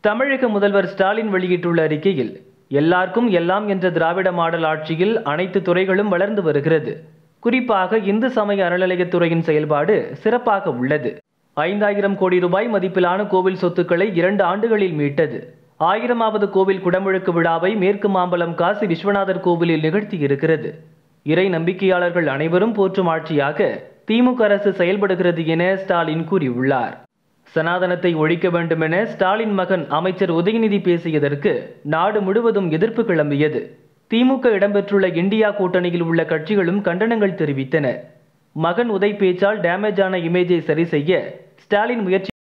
தமிழக முதல்வர் ஸ்டாலின் வெளியிட்டுள்ள அறிக்கையில் எல்லாருக்கும் எல்லாம் என்ற திராவிட மாடல் ஆட்சியில் அனைத்து துறைகளும் வளர்ந்து வருகிறது குறிப்பாக இந்து சமய அறநிலையத்துறையின் செயல்பாடு சிறப்பாக உள்ளது ஐந்தாயிரம் கோடி ரூபாய் மதிப்பிலான கோவில் சொத்துக்களை இரண்டு ஆண்டுகளில் மீட்டது ஆயிரமாவது கோவில் குடமுழுக்கு விழாவை மேற்கு மாம்பலம் காசி விஸ்வநாதர் கோவிலில் நிகழ்த்தி இருக்கிறது இறை நம்பிக்கையாளர்கள் அனைவரும் போற்றும் ஆட்சியாக திமுக அரசு செயல்படுகிறது என ஸ்டாலின் கூறியுள்ளார் சனாதனத்தை ஒழிக்க வேண்டும் என ஸ்டாலின் மகன் அமைச்சர் உதயநிதி பேசியதற்கு நாடு முழுவதும் எதிர்ப்பு கிளம்பியது திமுக இடம்பெற்றுள்ள இந்தியா கூட்டணியில் உள்ள கட்சிகளும் கண்டனங்கள் தெரிவித்தன மகன் உதய் பேச்சால் டேமேஜ் ஆன இமேஜை சரி செய்ய ஸ்டாலின் முயற்சி